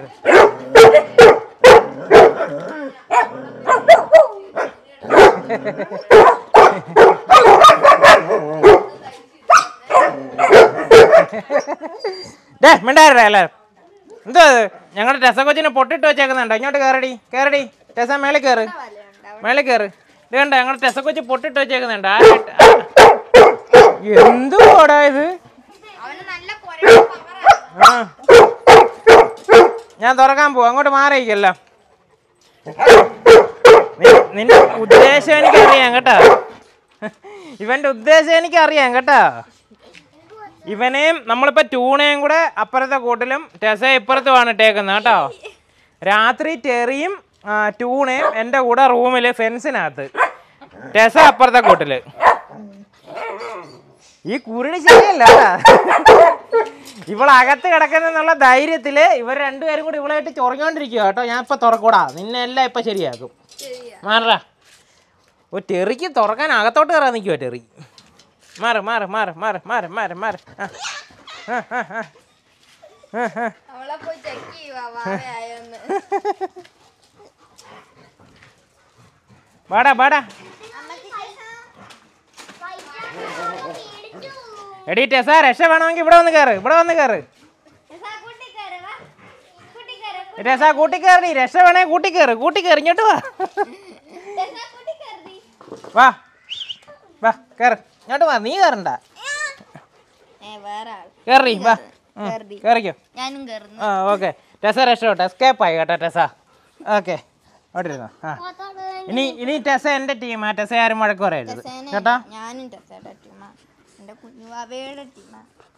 ഇത് ഡേ മിണ്ടായിരേ എല്ലാവരും എന്തോ ഇത് ഞങ്ങളുടെ ടെസ കൊച്ചിനെ പൊട്ടിട്ട് വെച്ചേക്കുന്നുണ്ടോ ഇങ്ങോട്ട് കയറടി കയറടി ടെസ മേളിൽ കയറ് മേളിൽ കയറ് ഇത് കണ്ടോ ഞങ്ങളുടെ ടെസ കൊച്ചി പൊട്ടിട്ട് വെച്ചേക്കുന്നുണ്ട് ആരായിട്ട് എന്തുവാടാ ഇത് അവന് നല്ല കുരയുടെ പവറാ. ആ. ഞാൻ തുറക്കാൻ പോവാ അങ്ങോട്ട് മാറിയിക്കല്ലോ നി- നിന്റെ ഉദ്ദേശം എനിക്കറിയാം കേട്ടോ ഇവന്റെ ഉദ്ദേശം എനിക്കറിയാം കേട്ടോ ഇവനെയും നമ്മളിപ്പോ ടൂണയും കൂടെ അപ്പുറത്തെ കൂട്ടിലും ടെസ ഇപ്പുറത്തുമാണ് ഇട്ടേക്കുന്നത് കേട്ടോ രാത്രി ടെറിയും ആ, ടൂണയും എൻ്റെ കൂടെ റൂമിൽ ഫെൻസിനകത്ത് ടെസ അപ്പുറത്തെ കൂട്ടില് ഈ കുരുടി ശരിയല്ല ഇവളകത്ത് കിടക്കുന്നുള്ള ധൈര്യത്തില് ഇവർ രണ്ടുപേരും കൂടി ഇവളായിട്ട് ചൊറഞ്ഞോണ്ടിരിക്കുക കേട്ടോ ഞാൻ ഇപ്പൊ തുറക്കൂടാ നിന്നെ എല്ലാം ഇപ്പൊ ശരിയാക്കും മാറ ഒരു ടെറിക്ക് തുറക്കാൻ അകത്തോട്ട് കയറാൻ നിൽക്കുവോ ടെറി മാറ് മാറ് മാറ് മാറ് മാറ് മാറ് മാറ് ആ. ആ, ആ, ആ. ആ, ആ. അവളെ പോയി ചെക്ക് ചെയ്യുവാ വാവയായോന്ന് വാടാ വാടാ എടീ ടെസ രക്ഷ വേണമെങ്കിൽ ഇവിടെ വന്ന് കയറ് ഇവിടെ വന്ന് കയറ് രസ കൂട്ടിക്കയറി രക്ഷ വേണേ കൂട്ടിക്കയറ് കൂട്ടിക്കയറി ഇങ്ങോട്ട് വാ വാ വാ കയറ് ഇങ്ങോട്ട് വാ നീ കയറണ്ട ഏ വേറെ ആൾ കയറി വാ ഉം, കയറി. കയറിക്കോ ഞാനും കയറുന്നു ആ ഓക്കെ ടെസ രക്ഷപ്പെട്ടു എസ്കേപ്പ് ആയി കേട്ടോ ടെസ ഓക്കെ അവിടെ ഇരുന്നോ ആ ഇനി ഇനി ടെസ എൻ്റെ ടീമാ ടെസ ആരും വഴക്ക് പറയരുത് ടെസേനെ കേട്ടോ ഞാനും ടെസയുടെ ടീമാ എന്റെ കുഞ്ഞുവാവയുടെ ടീമാ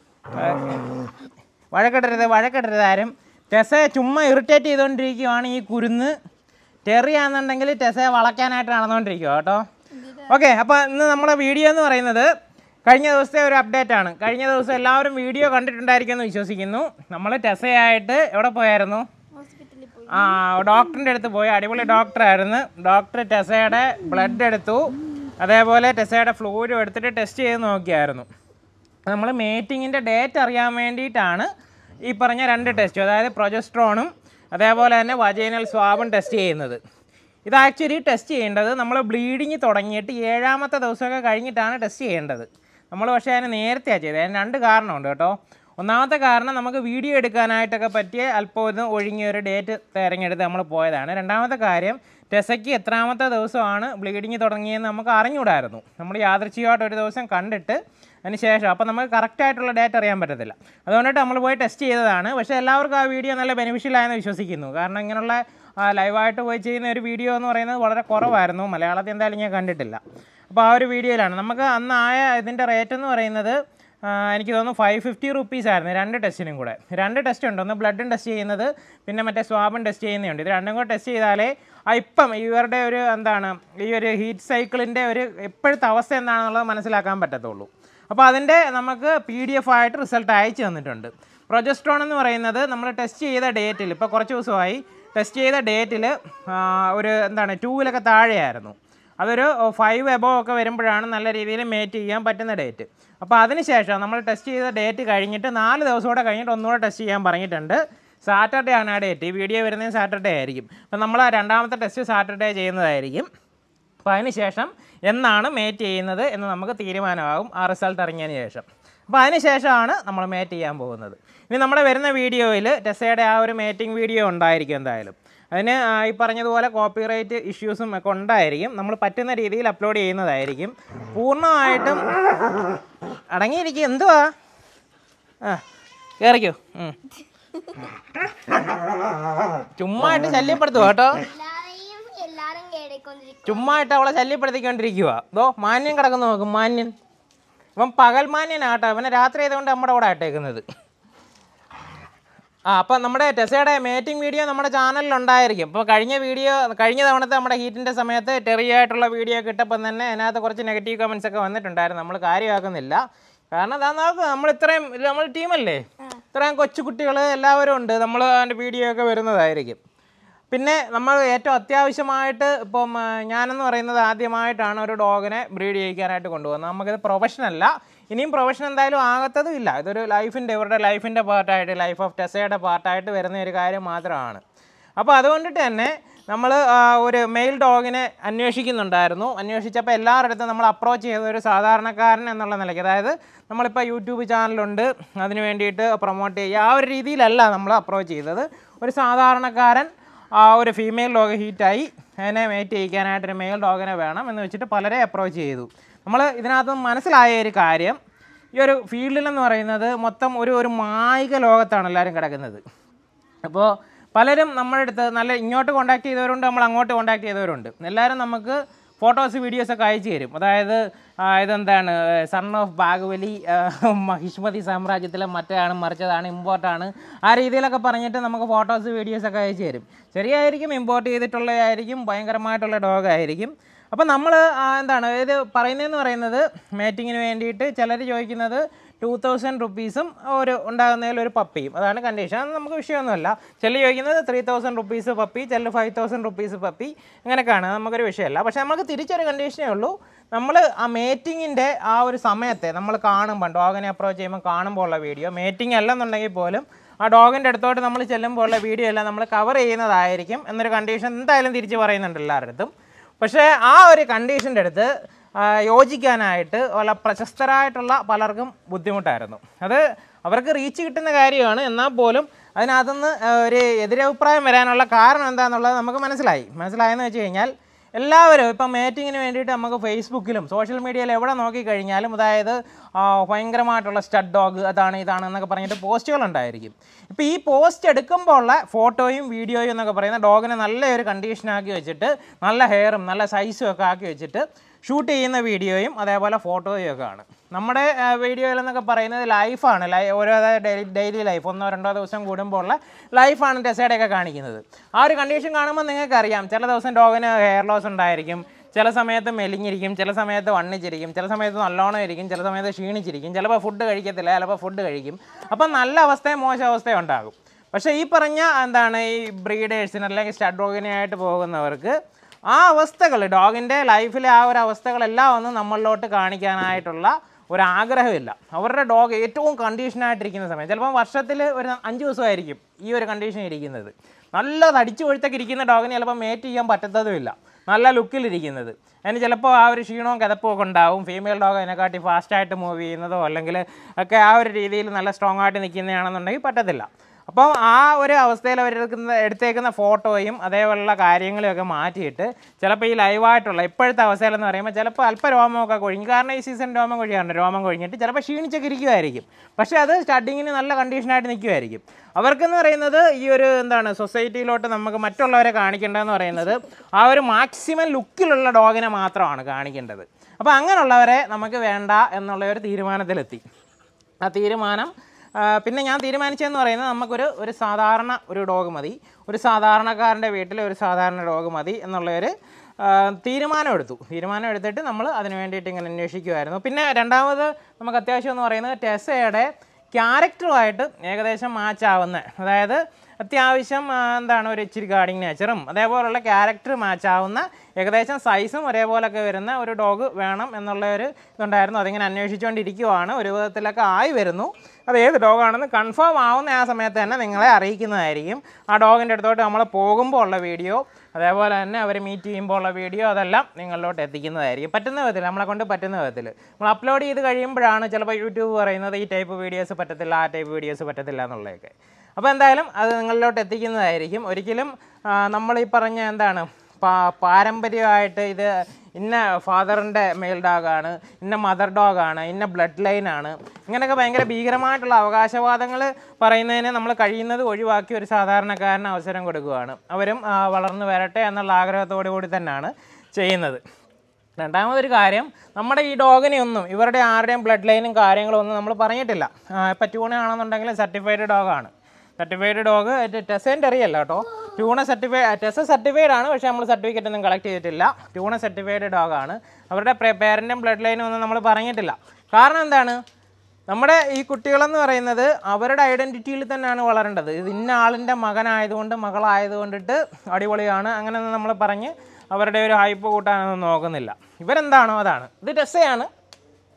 വഴക്കിടരുത് വഴക്കിടരുത് ആരും ടെസയെ ചുമ്മാ ഇറിറ്റേറ്റ് ചെയ്തുകൊണ്ടിരിക്കുവാണ് ഈ കുരുന്ന് ടെറിയാണെന്നുണ്ടെങ്കിൽ ടെസയെ വളയ്ക്കാനായിട്ട് നടന്നുകൊണ്ടിരിക്കുക കേട്ടോ ഓക്കെ അപ്പോൾ ഇന്ന് നമ്മുടെ വീഡിയോ എന്ന് പറയുന്നത് കഴിഞ്ഞ ദിവസത്തെ ഒരു അപ്ഡേറ്റ് ആണ് കഴിഞ്ഞ ദിവസം എല്ലാവരും വീഡിയോ കണ്ടിട്ടുണ്ടായിരിക്കുമെന്ന് വിശ്വസിക്കുന്നു നമ്മൾ ടെസയായിട്ട് എവിടെ പോയായിരുന്നു ഹോസ്പിറ്റലിൽ പോയി ആ ഡോക്ടറിൻ്റെ അടുത്ത് പോയി അടിപൊളി ഡോക്ടറായിരുന്നു ഡോക്ടർ ടെസയുടെ ബ്ലഡ് എടുത്തു അതേപോലെ ടെസയുടെ ഫ്ലൂയിഡും എടുത്തിട്ട് ടെസ്റ്റ് ചെയ്ത് നോക്കിയായിരുന്നു നമ്മൾ മേറ്റിങ്ങിൻ്റെ ഡേറ്റ് അറിയാൻ വേണ്ടിയിട്ടാണ് ഈ പറഞ്ഞ രണ്ട് ടെസ്റ്റ് അതായത് പ്രൊജസ്ട്രോണും അതേപോലെ തന്നെ വജൈനൽ സ്വാബും ടെസ്റ്റ് ചെയ്യുന്നത് ഇത് ആക്ച്വലി ടെസ്റ്റ് ചെയ്യേണ്ടത് നമ്മൾ ബ്ലീഡിങ് തുടങ്ങിയിട്ട് ഏഴാമത്തെ ദിവസമൊക്കെ കഴിഞ്ഞിട്ടാണ് ടെസ്റ്റ് ചെയ്യേണ്ടത് നമ്മൾ പക്ഷേ അതിന് നേരത്തെയാണ് ചെയ്തത് അതിന് രണ്ട് കാരണമുണ്ട് കേട്ടോ ഒന്നാമത്തെ കാരണം നമുക്ക് വീഡിയോ എടുക്കാനായിട്ടൊക്കെ പറ്റിയ അല്പം ഒന്ന് ഒഴുങ്ങിയ ഒരു ഡേറ്റ് തിരഞ്ഞെടുത്ത് നമ്മൾ പോയതാണ് രണ്ടാമത്തെ കാര്യം ടെസയ്ക്ക് എത്രാമത്തെ ദിവസമാണ് ബ്ലീഡിങ് തുടങ്ങിയെന്ന് നമുക്ക് അറിഞ്ഞൂടായിരുന്നു നമ്മൾ യാദൃച്ഛികമായിട്ട് ഒരു ദിവസം കണ്ടിട്ട് അതിന് ശേഷം അപ്പോൾ നമുക്ക് കറക്റ്റായിട്ടുള്ള ഡേറ്റ് അറിയാൻ പറ്റത്തില്ല അതുകൊണ്ടിട്ട് നമ്മൾ പോയി ടെസ്റ്റ് ചെയ്തതാണ് പക്ഷേ എല്ലാവർക്കും ആ വീഡിയോ നല്ല ബെനിഫിഷ്യൽ ആയെന്ന് വിശ്വസിക്കുന്നു കാരണം ഇങ്ങനെയുള്ള ലൈവായിട്ട് പോയി ചെയ്യുന്ന ഒരു വീഡിയോ എന്ന് പറയുന്നത് വളരെ കുറവായിരുന്നു മലയാളത്തിൽ എന്തായാലും ഞാൻ കണ്ടിട്ടില്ല അപ്പോൾ ആ ഒരു വീഡിയോയിലാണ് നമുക്ക് അന്ന് ആയ ഇതിൻ്റെ റേറ്റ് എന്ന് പറയുന്നത് ആ, എനിക്ക് തോന്നുന്നു ഫൈവ് ഫിഫ്റ്റി റുപ്പീസ് ആയിരുന്നു രണ്ട് ടെസ്റ്റിനും കൂടെ രണ്ട് ടെസ്റ്റ് ഉണ്ട് ഒന്ന് ബ്ലഡും ടെസ്റ്റ് ചെയ്യുന്നത് പിന്നെ മറ്റേ സ്വാബും ടെസ്റ്റ് ചെയ്യുന്നതുണ്ട് ഇത് രണ്ടും കൂടെ ടെസ്റ്റ് ചെയ്താലേ ആ ഇപ്പം ഇവരുടെ ഒരു എന്താണ് ഈ ഒരു ഹീറ്റ് സൈക്കിളിൻ്റെ ഒരു ഇപ്പോഴത്തെ അവസ്ഥ എന്താണെന്നുള്ളത് മനസ്സിലാക്കാൻ പറ്റത്തുള്ളൂ അപ്പോൾ അതിൻ്റെ നമുക്ക് പി ഡി എഫ് ആയിട്ട് റിസൾട്ട് അയച്ചു തന്നിട്ടുണ്ട് പ്രൊജസ്ട്രോൺ എന്ന് പറയുന്നത് നമ്മൾ ടെസ്റ്റ് ചെയ്ത ഡേറ്റിൽ ഇപ്പോൾ കുറച്ച് ദിവസമായി ടെസ്റ്റ് ചെയ്ത ഡേറ്റിൽ ഒരു എന്താണ് ടൂവിലൊക്കെ താഴെയായിരുന്നു അതൊരു ഫൈവ് എബോ ഒക്കെ വരുമ്പോഴാണ് നല്ല രീതിയിൽ മേറ്റ് ചെയ്യാൻ പറ്റുന്ന ഡേറ്റ് അപ്പോൾ അതിനുശേഷം നമ്മൾ ടെസ്റ്റ് ചെയ്ത ഡേറ്റ് കഴിഞ്ഞിട്ട് നാല് ദിവസം കൂടെ കഴിഞ്ഞിട്ട് ഒന്നുകൂടെ ടെസ്റ്റ് ചെയ്യാൻ പറഞ്ഞിട്ടുണ്ട് സാറ്റർഡേ ആണ് ആ ഡേറ്റ് ഈ വീഡിയോ വരുന്നത് സാറ്റർഡേ ആയിരിക്കും അപ്പോൾ നമ്മൾ ആ രണ്ടാമത്തെ ടെസ്റ്റ് സാറ്റർഡേ ചെയ്യുന്നതായിരിക്കും അപ്പോൾ അതിന് ശേഷം എന്നാണ് മേറ്റ് ചെയ്യുന്നത് എന്ന് നമുക്ക് തീരുമാനമാകും ആ റിസൾട്ട് ഇറങ്ങിയതിന് ശേഷം അപ്പോൾ അതിന് ശേഷമാണ് നമ്മൾ മേറ്റ് ചെയ്യാൻ പോകുന്നത് ഇനി നമ്മുടെ വരുന്ന വീഡിയോയിൽ ടെസയുടെ ആ ഒരു മേറ്റിംഗ് വീഡിയോ ഉണ്ടായിരിക്കും എന്തായാലും അതിന് ആ, ഈ പറഞ്ഞതുപോലെ കോപ്പിറൈറ്റ് ഇഷ്യൂസും ഒക്കെ ഉണ്ടായിരിക്കും നമ്മൾ പറ്റുന്ന രീതിയിൽ അപ്ലോഡ് ചെയ്യുന്നതായിരിക്കും പൂർണ്ണമായിട്ടും അടങ്ങിയിരിക്കും എന്തുവാ ആ കയറിക്കോ ഉം. ചുമ്മായിട്ട് ശല്യപ്പെടുത്തുക കേട്ടോ എല്ലാരെയും എല്ലാരും കേടിക്കൊണ്ടിരിക്കും ചുമ്മായിട്ട് അവളെ ശല്യപ്പെടുത്തിക്കൊണ്ടിരിക്കുക ഇതോ മാന്യൻ കിടക്കുന്നു നോക്കും മാന്യൻ ഇവൻ പകൽ മാന്യനാട്ടോ ഇവനെ രാത്രി ആയതുകൊണ്ട് നമ്മുടെ കൂടെ ആയിട്ടേക്കുന്നത് ആ അപ്പം നമ്മുടെ ടെസയുടെ മേറ്റിംഗ് വീഡിയോ നമ്മുടെ ചാനലിൽ ഉണ്ടായിരിക്കും ഇപ്പോൾ കഴിഞ്ഞ വീഡിയോ കഴിഞ്ഞ തവണത്തെ നമ്മുടെ ഹീറ്റിൻ്റെ സമയത്ത് ടെറിയായിട്ടുള്ള വീഡിയോ കിട്ടപ്പം തന്നെ അതിനകത്ത് കുറച്ച് നെഗറ്റീവ് കമൻസ് ഒക്കെ വന്നിട്ടുണ്ടായിരുന്നു നമ്മൾ കാര്യമാക്കുന്നില്ല കാരണം അതാ നോക്ക് നമ്മൾ ഇത്രയും ഇത് നമ്മൾ ടീമല്ലേ ഇത്രയും കൊച്ചുകുട്ടികൾ എല്ലാവരും ഉണ്ട് നമ്മൾ അതിൻ്റെ വീഡിയോ ഒക്കെ വരുന്നതായിരിക്കും പിന്നെ നമ്മൾ ഏറ്റവും അത്യാവശ്യമായിട്ട് ഇപ്പം ആ, ഞാനെന്ന് പറയുന്നത് ആദ്യമായിട്ടാണ് ഒരു ഡോഗിനെ ബ്രീഡ് ചെയ്യിക്കാനായിട്ട് കൊണ്ടുപോകുന്നത് നമുക്കിത് പ്രൊഫഷനല്ല ഇനിയും പ്രൊഫഷൻ എന്തായാലും ആകത്തതും ഇല്ല ഇതൊരു ലൈഫിൻ്റെ ഇവരുടെ ലൈഫിൻ്റെ പാർട്ടായിട്ട് ലൈഫ് ഓഫ് ടെസയുടെ പാർട്ടായിട്ട് വരുന്ന ഒരു കാര്യം മാത്രമാണ് അപ്പോൾ അതുകൊണ്ടിട്ട് തന്നെ നമ്മൾ ഒരു മെയിൽ ഡോഗിനെ അന്വേഷിക്കുന്നുണ്ടായിരുന്നു അന്വേഷിച്ചപ്പോൾ എല്ലാവരുടെ അടുത്തും നമ്മൾ അപ്രോച്ച് ചെയ്ത ഒരു സാധാരണക്കാരൻ എന്നുള്ള നിലയ്ക്ക് അതായത് നമ്മളിപ്പോൾ യൂട്യൂബ് ചാനലുണ്ട് അതിന് വേണ്ടിയിട്ട് പ്രൊമോട്ട് ചെയ്യുക ആ ഒരു രീതിയിലല്ല നമ്മൾ അപ്രോച്ച് ചെയ്തത് ഒരു സാധാരണക്കാരൻ ആ ഒരു ഫീമെയിൽ ഡോഗ് ഹീറ്റായി അതിനെ മേറ്റ് ചെയ്യിക്കാനായിട്ട് ഒരു മെയിൽ ഡോഗിനെ വേണം എന്ന് വെച്ചിട്ട് പലരെ അപ്രോച്ച് ചെയ്തു നമ്മൾ ഇതിനകത്ത് മനസ്സിലായ ഒരു കാര്യം ഈ ഒരു ഫീൽഡിലെന്ന് പറയുന്നത് മൊത്തം ഒരു ഒരു മായിക ലോകത്താണ് എല്ലാവരും കിടക്കുന്നത് അപ്പോൾ പലരും നമ്മുടെ അടുത്ത് നല്ല ഇങ്ങോട്ട് കോൺടാക്ട് ചെയ്തവരുണ്ട് നമ്മൾ അങ്ങോട്ട് കോൺടാക്ട് ചെയ്തവരുണ്ട് എല്ലാവരും നമുക്ക് ഫോട്ടോസ് വീഡിയോസ് ഒക്കെ അയച്ചു തരും അതായത് ആ, ഇതെന്താണ് സൺ ഓഫ് ബാഗുബലി മഹിഷ്മതി സാമ്രാജ്യത്തിലെ മറ്റാണ് മറിച്ചതാണ് ഇമ്പോർട്ടാണ് ആ രീതിയിലൊക്കെ പറഞ്ഞിട്ട് നമുക്ക് ഫോട്ടോസ് വീഡിയോസ് ഒക്കെ അയച്ചു തരും ശരിയായിരിക്കും ഇമ്പോർട്ട് ചെയ്തിട്ടുള്ളതായിരിക്കും ഭയങ്കരമായിട്ടുള്ള ഡോഗ് ആയിരിക്കും അപ്പോൾ നമ്മൾ എന്താണ് ഇത് പറയുന്നതെന്ന് പറയുന്നത് മേറ്റിങ്ങിന് വേണ്ടിയിട്ട് ചിലർ ചോദിക്കുന്നത് ടു തൗസൻഡ് റുപ്പീസും ഒരു ഉണ്ടാകുന്നതിൽ ഒരു പപ്പിയും അതാണ് കണ്ടീഷൻ അത് നമുക്ക് വിഷയമൊന്നുമല്ല ചില ചോദിക്കുന്നത് ത്രീ തൗസൻഡ് റുപ്പീസ് പപ്പി ചില ഫൈവ് തൗസൻഡ് റുപ്പീസ് പപ്പി അങ്ങനെയൊക്കെയാണ് അത് നമുക്കൊരു വിഷയമല്ല പക്ഷേ നമുക്ക് തിരിച്ചൊരു കണ്ടീഷനേ ഉള്ളൂ നമ്മൾ ആ മേറ്റിങ്ങിൻ്റെ ആ ഒരു സമയത്തെ നമ്മൾ കാണുമ്പോൾ ഡോഗിനെ അപ്രോച്ച് ചെയ്യുമ്പോൾ കാണുമ്പോൾ ഉള്ള വീഡിയോ മേറ്റിംഗ് അല്ലെന്നുണ്ടെങ്കിൽ പോലും ആ ഡോഗിൻ്റെ അടുത്തോട്ട് നമ്മൾ ചെല്ലുമ്പോൾ ഉള്ള വീഡിയോ എല്ലാം നമ്മൾ കവർ ചെയ്യുന്നതായിരിക്കും എന്നൊരു കണ്ടീഷൻ എന്തായാലും തിരിച്ച് പറയുന്നുണ്ട് എല്ലാവരുടെ അടുത്തും പക്ഷേ ആ ഒരു കണ്ടീഷൻ്റെ അടുത്ത് ആ, യോജിക്കാനായിട്ട് വല്ല പ്രശസ്തരായിട്ടുള്ള പലർക്കും ബുദ്ധിമുട്ടായിരുന്നു അത് അവർക്ക് റീച്ച് കിട്ടുന്ന കാര്യമാണ് എന്നാൽ പോലും അതിനകത്തുനിന്ന് ആ, ഒരു എതിരഭിപ്രായം വരാനുള്ള കാരണം എന്താണെന്നുള്ളത് നമുക്ക് മനസ്സിലായി മനസ്സിലായെന്ന് വെച്ച് കഴിഞ്ഞാൽ എല്ലാവരും ഇപ്പം മേറ്റിങ്ങിന് വേണ്ടിയിട്ട് നമുക്ക് ഫേസ്ബുക്കിലും സോഷ്യൽ മീഡിയയിൽ എവിടെ നോക്കിക്കഴിഞ്ഞാലും അതായത് ആ, ഭയങ്കരമായിട്ടുള്ള സ്റ്റഡ് ഡോഗ് അതാണ് ഇതാണ് എന്നൊക്കെ പറഞ്ഞിട്ട് പോസ്റ്റുകൾ ഉണ്ടായിരിക്കും ഇപ്പോൾ ഈ പോസ്റ്റ് എടുക്കുമ്പോൾ ഉള്ള ഫോട്ടോയും വീഡിയോയും എന്നൊക്കെ പറയുന്ന ഡോഗിനെ നല്ലൊരു കണ്ടീഷനാക്കി വെച്ചിട്ട് നല്ല ഹെയറും നല്ല സൈസും ഒക്കെ ആക്കി വെച്ചിട്ട് ഷൂട്ട് ചെയ്യുന്ന വീഡിയോയും അതേപോലെ ഫോട്ടോയും ഒക്കെ ആണ് നമ്മുടെ വീഡിയോയിലെന്നൊക്കെ പറയുന്നത് ലൈഫാണ് ലൈ ഓരോ ഡെയിലി ഡെയിലി ലൈഫ് ഒന്നോ രണ്ടോ ദിവസം കൂടുമ്പോൾ ഉള്ള ലൈഫാണ് ടെസയുടെയൊക്കെ കാണിക്കുന്നത് ആ ഒരു കണ്ടീഷൻ കാണുമ്പോൾ നിങ്ങൾക്കറിയാം ചില ദിവസം ഡോഗിന് ഹെയർ ലോസ് ഉണ്ടായിരിക്കും ചില സമയത്ത് മെലിഞ്ഞിരിക്കും ചില സമയത്ത് വണ്ണിച്ചിരിക്കും ചില സമയത്ത് നല്ലോണം ഇരിക്കും ചില സമയത്ത് ക്ഷീണിച്ചിരിക്കും ചിലപ്പോൾ ഫുഡ് കഴിക്കത്തില്ല ചിലപ്പോൾ ഫുഡ് കഴിക്കും അപ്പം നല്ല അവസ്ഥയും മോശം അവസ്ഥയും ഉണ്ടാകും പക്ഷേ ഈ പറഞ്ഞ എന്താണ് ഈ ബ്രീഡേഴ്സിന് അല്ലെങ്കിൽ സ്റ്റഡ് ഡോഗിനായിട്ട് പോകുന്നവർക്ക് ആ അവസ്ഥകൾ ഡോഗിൻ്റെ ലൈഫിലെ ആ ഒരു അവസ്ഥകളെല്ലാം ഒന്ന് നമ്മളിലോട്ട് കാണിക്കാനായിട്ടുള്ള ഒരു ആഗ്രഹമില്ല അവരുടെ ഡോഗ് ഏറ്റവും കണ്ടീഷനായിട്ടിരിക്കുന്ന സമയം ചിലപ്പോൾ വർഷത്തിൽ ഒരു അഞ്ച് ദിവസമായിരിക്കും ഈ ഒരു കണ്ടീഷൻ ഇരിക്കുന്നത് നല്ല തടിച്ചു കൊഴുത്തൊക്കെ ഇരിക്കുന്ന ഡോഗിന് ചിലപ്പോൾ മേറ്റ് ചെയ്യാൻ പറ്റത്തതുമില്ല നല്ല ലുക്കിലിരിക്കുന്നത് അതിന് ചിലപ്പോൾ ആ ഒരു ക്ഷീണവും കിതപ്പും ഒക്കെ ഉണ്ടാവും ഫീമെയിൽ ഡോഗ് അതിനെക്കാട്ടി ഫാസ്റ്റായിട്ട് മൂവ് ചെയ്യുന്നതോ അല്ലെങ്കിൽ ഒക്കെ ആ ഒരു രീതിയിൽ നല്ല സ്ട്രോങ് ആയിട്ട് നിൽക്കുന്നതാണെന്നുണ്ടെങ്കിൽ പറ്റത്തില്ല അപ്പം ആ ഒരു അവസ്ഥയിൽ അവർ എടുക്കുന്ന എടുത്തേക്കുന്ന ഫോട്ടോയും അതേപോലുള്ള കാര്യങ്ങളെയൊക്കെ മാറ്റിയിട്ട് ചിലപ്പോൾ ഈ ലൈവായിട്ടുള്ള ഇപ്പോഴത്തെ അവസ്ഥയിലെന്ന് പറയുമ്പോൾ ചിലപ്പോൾ അല്പം രോമമൊക്കെ കൊഴിഞ്ഞു കാരണം ഈ സീസൺ രോമം കൊഴിയാറുണ്ട് രോമം കൊഴിഞ്ഞിട്ട് ചിലപ്പോൾ ക്ഷീണിച്ചൊക്കെ ഇരിക്കുമായിരിക്കും പക്ഷേ അത് സ്റ്റഡിങ്ങിന് നല്ല കണ്ടീഷനായിട്ട് നിൽക്കുമായിരിക്കും അവർക്കെന്ന് പറയുന്നത് ഈ ഒരു എന്താണ് സൊസൈറ്റിയിലോട്ട് നമുക്ക് മറ്റുള്ളവരെ കാണിക്കേണ്ടതെന്ന് പറയുന്നത് ആ ഒരു മാക്സിമം ലുക്കിലുള്ള ഡോഗിനെ മാത്രമാണ് കാണിക്കേണ്ടത് അപ്പോൾ അങ്ങനെയുള്ളവരെ നമുക്ക് വേണ്ട എന്നുള്ള ഒരു തീരുമാനത്തിലെത്തി ആ തീരുമാനം ആ, പിന്നെ ഞാൻ തീരുമാനിച്ചതെന്ന് പറയുന്നത് നമുക്കൊരു ഒരു സാധാരണ ഒരു ഡോഗ് മതി ഒരു സാധാരണക്കാരൻ്റെ വീട്ടിലെ ഒരു സാധാരണ ഡോഗ് മതി എന്നുള്ളൊരു ആ, തീരുമാനം എടുത്തു തീരുമാനം എടുത്തിട്ട് നമ്മൾ അതിന് വേണ്ടിയിട്ട് ഇങ്ങനെ അന്വേഷിക്കുമായിരുന്നു പിന്നെ രണ്ടാമത് നമുക്ക് അത്യാവശ്യം എന്ന് പറയുന്നത് ടെസയുടെ ക്യാരക്ടറുമായിട്ട് ഏകദേശം മാച്ച് ആവുന്ന അതായത് അത്യാവശ്യം ആ, എന്താണ് ഒരു ഇച്ചിരി ഗാർഡിങ് നേച്ചറും അതേപോലുള്ള ക്യാരക്ടർ മാച്ച് ആവുന്ന ഏകദേശം സൈസും ഒരേപോലൊക്കെ വരുന്ന ഒരു ഡോഗ് വേണം എന്നുള്ള ഒരു ഇതുണ്ടായിരുന്നു അതിങ്ങനെ അന്വേഷിച്ചുകൊണ്ടിരിക്കുവാണ് ഒരു വിധത്തിലൊക്കെ ആയി വരുന്നു അത് ഏത് ഡോഗാണെന്ന് കൺഫേം ആവുന്ന ആ സമയത്ത് തന്നെ നിങ്ങളെ അറിയിക്കുന്നതായിരിക്കും ആ ഡോഗിൻ്റെ അടുത്തോട്ട് നമ്മൾ പോകുമ്പോൾ ഉള്ള വീഡിയോ അതേപോലെ തന്നെ അവർ മീറ്റ് ചെയ്യുമ്പോൾ ഉള്ള വീഡിയോ അതെല്ലാം നിങ്ങളിലോട്ട് എത്തിക്കുന്നതായിരിക്കും പറ്റുന്ന വിധത്തിൽ നമ്മളെ കൊണ്ട് പറ്റുന്ന വിധത്തിൽ നമ്മൾ അപ്ലോഡ് ചെയ്ത് കഴിയുമ്പോഴാണ് ചിലപ്പോൾ യൂട്യൂബ് പറയുന്നത് ഈ ടൈപ്പ് വീഡിയോസ് പറ്റത്തില്ല ആ ടൈപ്പ് വീഡിയോസ് പറ്റത്തില്ല എന്നുള്ളതൊക്കെ അപ്പോൾ എന്തായാലും അത് നിങ്ങളിലോട്ട് എത്തിക്കുന്നതായിരിക്കും ഒരിക്കലും ആ, നമ്മൾ ഈ പറഞ്ഞ എന്താണ് പാ പാരമ്പര്യമായിട്ട് ഇത് ഇന്ന ഫാദറിൻ്റെ മെയിൽ ഡോഗാണ് ഇന്ന മദർ ഡോഗാണ് ഇന്ന ബ്ലഡ് ലൈനാണ് ഇങ്ങനെയൊക്കെ ഭയങ്കര ഭീകരമായിട്ടുള്ള അവകാശവാദങ്ങൾ പറയുന്നതിന് നമ്മൾ കഴിയുന്നത് ഒഴിവാക്കി ഒരു സാധാരണക്കാരന് അവസരം കൊടുക്കുകയാണ് അവരും ആ, വളർന്നു വരട്ടെ എന്നുള്ള ആഗ്രഹത്തോടു കൂടി തന്നെയാണ് ചെയ്യുന്നത് രണ്ടാമതൊരു കാര്യം നമ്മുടെ ഈ ഡോഗിനെ ഒന്നും ഇവരുടെ ആരുടെയും ബ്ലഡ് ലൈനും കാര്യങ്ങളും ഒന്നും നമ്മൾ പറഞ്ഞിട്ടില്ല ഇപ്പം ട്യൂണയാണെന്നുണ്ടെങ്കിൽ സർട്ടിഫൈഡ് ഡോഗാണ് സർട്ടിഫൈഡ് ഡോഗ് ടെസേൻ്റെ അറിയല്ല കേട്ടോ ട്യൂണ സർട്ടിഫൈ ടെസ സർട്ടിഫൈഡ് ആണ് പക്ഷേ നമ്മൾ സർട്ടിഫിക്കറ്റ് ഒന്നും കളക്ട് ചെയ്തിട്ടില്ല ട്യൂണ സർട്ടിഫൈഡ് ഡോഗാണ് അവരുടെ പേരൻറ്റും ബ്ലഡ് ലൈനും ഒന്നും നമ്മൾ പറഞ്ഞിട്ടില്ല കാരണം എന്താണ് നമ്മുടെ ഈ കുട്ടികളെന്ന് പറയുന്നത് അവരുടെ ഐഡൻറ്റിറ്റിയിൽ തന്നെയാണ് വളരേണ്ടത് ഇത് ഇന്ന ആളിൻ്റെ മകനായതുകൊണ്ട് മകളായതുകൊണ്ടിട്ട് അടിപൊളിയാണ് അങ്ങനെയൊന്നും നമ്മൾ പറഞ്ഞ് അവരുടെ ഒരു ഹൈപ്പ് കൂട്ടാനൊന്നും നോക്കുന്നില്ല ഇവരെന്താണോ അതാണ് ഇത് ടെസ്സയാണ്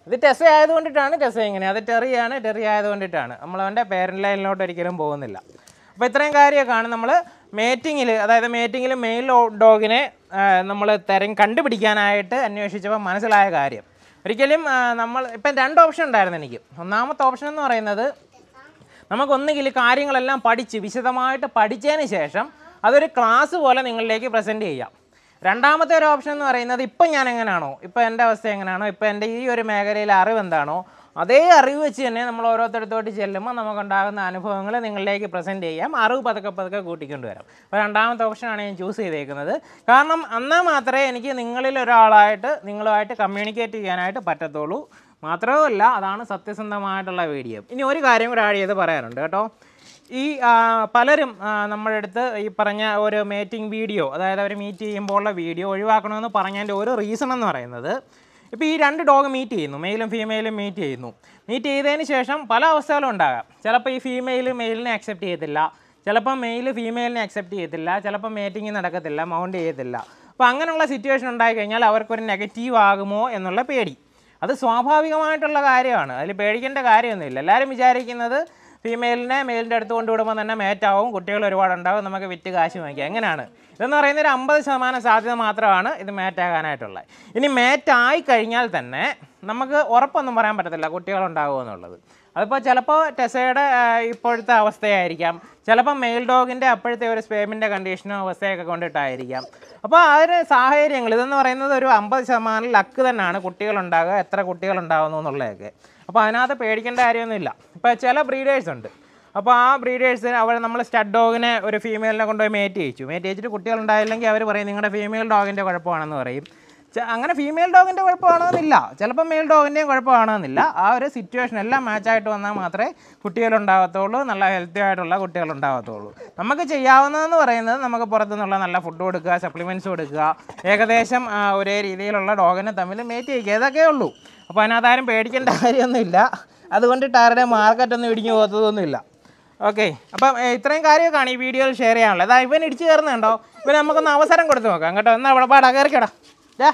ഇത് ടെസ ആയതുകൊണ്ടിട്ടാണ് ടെസ ഇങ്ങനെ അത് ടെറിയാണ് ടെറി ആയതുകൊണ്ടിട്ടാണ് നമ്മളവൻ്റെ പേരൻ്റ് ലൈനിലോട്ട് ഒരിക്കലും പോകുന്നില്ല അപ്പോൾ ഇത്രയും കാര്യമൊക്കെയാണ് നമ്മൾ മേറ്റിങ്ങിൽ അതായത് മേറ്റിങ്ങിൽ മെയിൽ ഡോഗിനെ നമ്മൾ തെരഞ്ഞ് കണ്ടുപിടിക്കാനായിട്ട് അന്വേഷിച്ചപ്പോൾ മനസ്സിലായ കാര്യം ഒരിക്കലും ആ, നമ്മൾ ഇപ്പം രണ്ട് ഓപ്ഷൻ ഉണ്ടായിരുന്നു എനിക്ക് ഒന്നാമത്തെ ഓപ്ഷൻ എന്ന് പറയുന്നത് നമുക്കൊന്നുകിൽ കാര്യങ്ങളെല്ലാം പഠിച്ച് വിശദമായിട്ട് പഠിച്ചതിന് ശേഷം അതൊരു ക്ലാസ് പോലെ നിങ്ങളിലേക്ക് പ്രസൻറ്റ് ചെയ്യാം രണ്ടാമത്തെ ഒരു ഓപ്ഷൻ എന്ന് പറയുന്നത് ഇപ്പം ഞാൻ എങ്ങനെയാണോ ഇപ്പം എൻ്റെ അവസ്ഥ എങ്ങനെയാണോ ഇപ്പം എൻ്റെ ഈ ഒരു മേഖലയിലെ അറിവ് എന്താണോ അതേ അറിവ് വെച്ച് തന്നെ നമ്മൾ ഓരോരുത്തരത്തോട്ട് ചെല്ലുമ്പോൾ നമുക്കുണ്ടാകുന്ന അനുഭവങ്ങൾ നിങ്ങളിലേക്ക് പ്രസൻറ്റ് ചെയ്യാം അറിവ് പതുക്കെ പതുക്കെ കൂട്ടിക്കൊണ്ട് വരാം അപ്പോൾ രണ്ടാമത്തെ ഓപ്ഷനാണ് ഞാൻ ചൂസ് ചെയ്തേക്കുന്നത് കാരണം എന്നാൽ മാത്രമേ എനിക്ക് നിങ്ങളിൽ ഒരാളായിട്ട് നിങ്ങളുമായിട്ട് കമ്മ്യൂണിക്കേറ്റ് ചെയ്യാനായിട്ട് പറ്റത്തുള്ളൂ മാത്രവുമല്ല അതാണ് സത്യസന്ധമായിട്ടുള്ള വീഡിയോ ഇനി ഒരു കാര്യം കൂടെ ആഡ് ചെയ്ത് പറയാനുണ്ട് കേട്ടോ ഈ ആ, പലരും ആ, നമ്മുടെ അടുത്ത് ഈ പറഞ്ഞ ഒരു മേറ്റിംഗ് വീഡിയോ അതായത് അവർ മീറ്റ് ചെയ്യുമ്പോഴുള്ള വീഡിയോ ഒഴിവാക്കണമെന്ന് പറഞ്ഞതിൻ്റെ ഒരു റീസൺ എന്ന് പറയുന്നത് ഇപ്പോൾ ഈ രണ്ട് ഡോഗ് മീറ്റ് ചെയ്യുന്നു മെയിലും ഫീമെയിലും മീറ്റ് ചെയ്യുന്നു മീറ്റ് ചെയ്തതിന് ശേഷം പല അവസ്ഥകളും ഉണ്ടാകാം ചിലപ്പോൾ ഈ ഫീമെയിൽ മെയിലിനെ അക്സെപ്റ്റ് ചെയ്യത്തില്ല ചിലപ്പോൾ മെയിൽ ഫീമെയിലിനെ അക്സെപ്റ്റ് ചെയ്യത്തില്ല ചിലപ്പോൾ മേറ്റിംഗ് നടക്കത്തില്ല മൗണ്ട് ചെയ്യത്തില്ല അപ്പോൾ അങ്ങനെയുള്ള സിറ്റുവേഷൻ ഉണ്ടായി കഴിഞ്ഞാൽ അവർക്കൊരു നെഗറ്റീവ് ആകുമോ എന്നുള്ള പേടി അത് സ്വാഭാവികമായിട്ടുള്ള കാര്യമാണ് അതിൽ പേടിക്കേണ്ട കാര്യമൊന്നുമില്ല എല്ലാവരും വിചാരിക്കുന്നത് ഫീമെയിലിനെ മെയിലിൻ്റെ അടുത്ത് കൊണ്ടുവിടുമ്പോൾ തന്നെ മേറ്റാവും കുട്ടികൾ ഒരുപാടുണ്ടാവും നമുക്ക് വിറ്റ് കാശ് വാങ്ങിക്കാം എങ്ങനെയാണ് ഇതെന്ന് പറയുന്നത് ഒരു അമ്പത് ശതമാനം സാധ്യത മാത്രമാണ് ഇത് മേറ്റാകാനായിട്ടുള്ളത് ഇനി മേറ്റായി കഴിഞ്ഞാൽ തന്നെ നമുക്ക് ഉറപ്പൊന്നും പറയാൻ പറ്റത്തില്ല കുട്ടികളുണ്ടാകുമോ എന്നുള്ളത് അതിപ്പോൾ ചിലപ്പോൾ ടെസയുടെ ആ, ഇപ്പോഴത്തെ അവസ്ഥയായിരിക്കാം ചിലപ്പോൾ മെയിൽ ഡോഗിൻ്റെ അപ്പോഴത്തെ ഒരു സ്പേമിൻ്റെ കണ്ടീഷനോ അവസ്ഥയൊക്കെ കൊണ്ടിട്ടായിരിക്കാം അപ്പോൾ ആ ഒരു സാഹചര്യങ്ങൾ ഇതെന്ന് പറയുന്നത് ഒരു അമ്പത് ശതമാനം ലക്ക് തന്നെയാണ് കുട്ടികളുണ്ടാകുക എത്ര കുട്ടികളുണ്ടാകുന്നു എന്നുള്ളതൊക്കെ അപ്പോൾ അതിനകത്ത് പേടിക്കേണ്ട കാര്യമൊന്നുമില്ല ഇപ്പോൾ ചില ബ്രീഡേഴ്സ് ഉണ്ട് അപ്പോൾ ആ ബ്രീഡേഴ്സ് അവർ നമ്മൾ സ്റ്റഡ് ഡോഗിനെ ഒരു ഫീമെയിലിനെ കൊണ്ടുപോയി മേറ്റ് ചെയ്യിച്ചു മേറ്റ് ചെയ്യിച്ചിട്ട് കുട്ടികളുണ്ടായില്ലെങ്കിൽ അവർ പറയും നിങ്ങളുടെ ഫീമെയിൽ ഡോഗിൻ്റെ കുഴപ്പമാണെന്ന് പറയും ച- അങ്ങനെ ഫീമെയിൽ ഡോഗിൻ്റെ കുഴപ്പമാണെന്നില്ല ചിലപ്പോൾ മെയിൽ ഡോഗിൻ്റെയും കുഴപ്പമാണെന്നില്ല ആ ഒരു സിറ്റുവേഷൻ എല്ലാം മാച്ചായിട്ട് വന്നാൽ മാത്രമേ കുട്ടികളുണ്ടാകത്തുള്ളൂ നല്ല ഹെൽത്തി ആയിട്ടുള്ള കുട്ടികളുണ്ടാകത്തുള്ളൂ നമുക്ക് ചെയ്യാവുന്നതെന്ന് പറയുന്നത് നമുക്ക് പുറത്തുനിന്നുള്ള നല്ല ഫുഡ് കൊടുക്കുക സപ്ലിമെൻറ്റ്സ് കൊടുക്കുക ഏകദേശം ആ, ഒരേ രീതിയിലുള്ള ഡോഗിനെ തമ്മിൽ മേറ്റ് ചെയ്യിക്കുക ഇതൊക്കെ ഉള്ളൂ അപ്പോൾ അതിനകത്ത് ആരും പേടിക്കേണ്ട കാര്യമൊന്നുമില്ല അതുകൊണ്ടിട്ട് ആരുടെ മാർക്കറ്റൊന്നും ഇടിഞ്ഞു പോകത്തതൊന്നുമില്ല ഓക്കെ അപ്പം ഏ, ഇത്രയും കാര്യമൊക്കെയാണ് ഈ വീഡിയോയിൽ ഷെയർ ചെയ്യാനുള്ളത് അതാ ഇവൻ ഇടിച്ച് കയറുന്നുണ്ടോ ഇവൻ നമുക്കൊന്ന് അവസരം കൊടുത്ത് നോക്കാം കേട്ടോ എന്നാ അവിടെ പാടാ കയറിക്കടാ ഡാ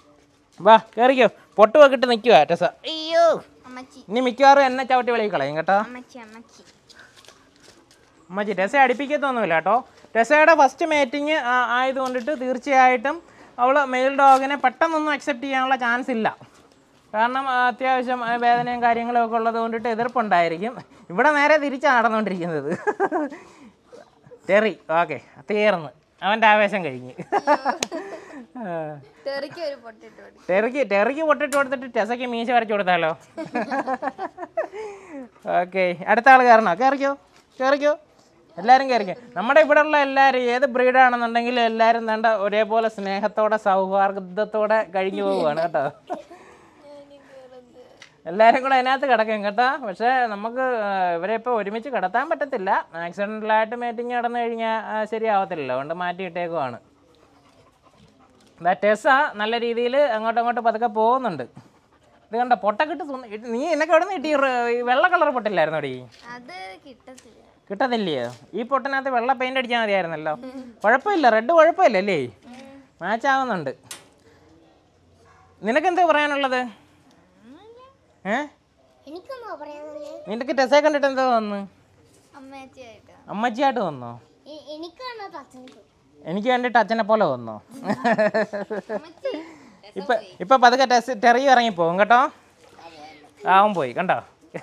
വാ കയറിക്കോ പൊട്ട് വെക്കിട്ട് നിൽക്കുക ടെസ അയ്യോ അമ്മച്ചി ഇനി മിക്കവാറും എന്നെ ചവിട്ടി വിളി കളയും കേട്ടോ അമ്മച്ചി അമ്മച്ചി അമ്മച്ചി ടെസ അടുപ്പിക്കത്തൊന്നുമില്ല കേട്ടോ ടെസയുടെ ഫസ്റ്റ് മേറ്റിംഗ് ആയതുകൊണ്ടിട്ട് തീർച്ചയായിട്ടും അവൾ മെയിൽ ഡോഗിനെ പെട്ടെന്നൊന്നും അക്സെപ്റ്റ് ചെയ്യാനുള്ള ചാൻസ് ഇല്ല കാരണം ആ, അത്യാവശ്യം ആ, വേദനയും കാര്യങ്ങളും ഒക്കെ ഉള്ളത് കൊണ്ടിട്ട് എതിർപ്പുണ്ടായിരിക്കും ഇവിടെ നേരെ തിരിച്ചാണ് നടന്നുകൊണ്ടിരിക്കുന്നത് ടെറി ഓക്കെ തീർന്ന് അവൻ്റെ ആവേശം കഴിഞ്ഞ് ആ. തെറിക്ക് ഒരു പൊട്ടിട്ട് കൊടുക്കും ടെറിക്ക് ടെറിക്ക് പൊട്ടിട്ട് കൊടുത്തിട്ട് ടെസയ്ക്ക് മീശ വരച്ചു കൊടുത്താലോ ഓക്കെ അടുത്ത ആൾ കയറണോ കയറിക്കോ കയറിക്കോ എല്ലാവരും കയറിക്കോ നമ്മുടെ ഇവിടെ ഉള്ള എല്ലാവരും ഏത് ബ്രീഡാണെന്നുണ്ടെങ്കിലും എല്ലാവരും വേണ്ട ഒരേപോലെ സ്നേഹത്തോടെ സൗഹാർദ്ദത്തോടെ കഴിഞ്ഞു പോവുകയാണ് കേട്ടോ എല്ലാവരും കൂടെ അതിനകത്ത് കിടക്കും കേട്ടോ പക്ഷേ നമുക്ക് ആ, ഇവരെ ഇപ്പോൾ ഒരുമിച്ച് കിടത്താൻ പറ്റത്തില്ല ആക്സിഡൻ്റലായിട്ട് മീറ്റിംഗ് നടന്നു കഴിഞ്ഞാൽ ആ, ശരിയാവത്തില്ലല്ലോ അതുകൊണ്ട് മാറ്റിയിട്ടേക്കുവാണ് ദാ ടെസ നല്ല രീതിയിൽ അങ്ങോട്ടും അങ്ങോട്ടും പതുക്കെ പോകുന്നുണ്ട് ഇത് കണ്ട പൊട്ടൊക്കെ ഇട്ട് തിന്ന്- ഇട്ട് നീ എന്നൊക്കെ എവിടെ നിന്ന് കിട്ടി ഈ റെ- ഈ വെള്ള കളർ പൊട്ടില്ലായിരുന്നോ ഡി അത് കിട്ടത്തില്ല കിട്ടത്തില്ലയോ ഈ പൊട്ടിനകത്ത് വെള്ള പെയിന്റ് അടിച്ചാൽ മതിയായിരുന്നല്ലോ കുഴപ്പമില്ല റെഡ് കുഴപ്പമില്ല അല്ലേ മാച്ച് ആവുന്നുണ്ട് നിനക്കെന്താ പറയാനുള്ളത് ഏ എനിക്കൊന്നോ പറയാനുള്ളത് നിനക്ക് ടെസ്സെ കണ്ടിട്ട് എന്താ തോന്നുന്നു അമ്മച്ചിയായിട്ട് അമ്മച്ചിയായിട്ട് തോന്നോ എ- എനിക്കാണോ പച്ചനിക്ക് എനിക്ക് കണ്ടിട്ട് അച്ഛനെ പോലെ തോന്നോ ഇപ്പൊ ഇപ്പൊ പതുക്കെ ടെസ് ടെറി ഇറങ്ങിപ്പോവും കേട്ടോ ആവും പോയി കണ്ടോ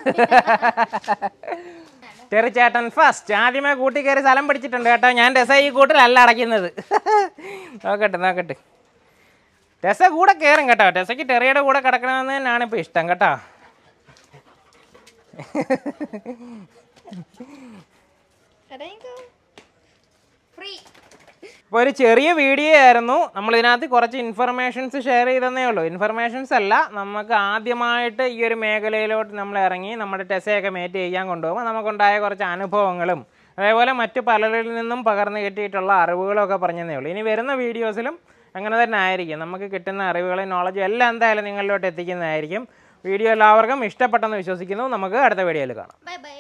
ടെറി ചേട്ടൻ ഫസ്റ്റ് ആദ്യമേ കൂട്ടി കയറി സ്ഥലം പിടിച്ചിട്ടുണ്ട് കേട്ടോ ഞാൻ ടെസ ഈ കൂട്ടിലല്ല അടയ്ക്കുന്നത് നോക്കട്ടെ നോക്കട്ടെ ടെസ കൂടെ കയറും കേട്ടോ ടെസയ്ക്ക് ടെറിയുടെ കൂടെ കിടക്കണമെന്ന് തന്നെയാണ് ഇപ്പോൾ ഇഷ്ടം കേട്ടോ ഫ്രീ അപ്പോൾ ഒരു ചെറിയ വീഡിയോ ആയിരുന്നു നമ്മൾ ഇതിനകത്ത് കുറച്ച് ഇൻഫർമേഷൻസ് ഷെയർ ചെയ്തെന്നേ ഉള്ളൂ ഇൻഫർമേഷൻസ് അല്ല നമുക്ക് ആദ്യമായിട്ട് ഈ ഒരു മേഖലയിലോട്ട് നമ്മൾ ഇറങ്ങി നമ്മുടെ ടെസയൊക്കെ മേറ്റ് ചെയ്യാൻ കൊണ്ടുപോകുമ്പോൾ നമുക്കുണ്ടായ കുറച്ച് അനുഭവങ്ങളും അതേപോലെ മറ്റു പലരിൽ നിന്നും പകർന്നു കിട്ടിയിട്ടുള്ള അറിവുകളൊക്കെ പറഞ്ഞതേ ഉള്ളൂ ഇനി വരുന്ന വീഡിയോസിലും അങ്ങനെ തന്നെ ആയിരിക്കും നമുക്ക് കിട്ടുന്ന അറിവുകളും നോളജും എല്ലാം എന്തായാലും നിങ്ങളിലോട്ട് എത്തിക്കുന്നതായിരിക്കും വീഡിയോ എല്ലാവർക്കും ഇഷ്ടപ്പെട്ടെന്ന് വിശ്വസിക്കുന്നു നമുക്ക് അടുത്ത വീഡിയോയിൽ കാണാം ബൈ ബൈ